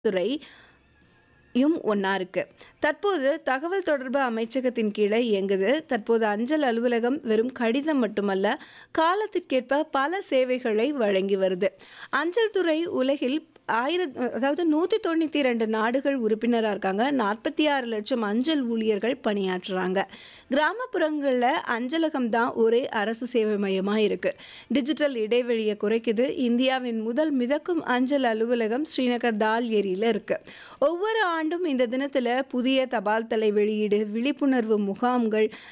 துறை யும் ஒண்ணா இருக்கு. தற்போது தகவல் தொடர்பு அமைச்சகத்தின் கீழ இயங்குது. தற்போது அஞ்சல் அலுவலகம் வெறும் கடிதம் மட்டுமல்ல, காலத்திற்கேற்ப பல சேவைகளை வழங்கி வருது. அஞ்சல் துறை உலகில் ஆயிரத் அதாவது 192 நாடுகள் உறுப்பினரா இருக்காங்க. 46,00,000 அஞ்சல் ஊழியர்கள் பணியாற்றுறாங்க. கிராமப்புறங்கள்ல அஞ்சலகம் தான் ஒரே அரசு சேவை மையமா இருக்கு. டிஜிட்டல் இடைவெளிய குறைக்குது. இந்தியாவின் முதல் மிதக்கும் அஞ்சல் அலுவலகம் ஸ்ரீநகர் தால் ஏரியில இருக்கு. ஒவ்வொரு ஆண்டும் இந்த தினத்தில புதிய தபால் தலை வெளியீடு, விழிப்புணர்வு முகாம்கள்,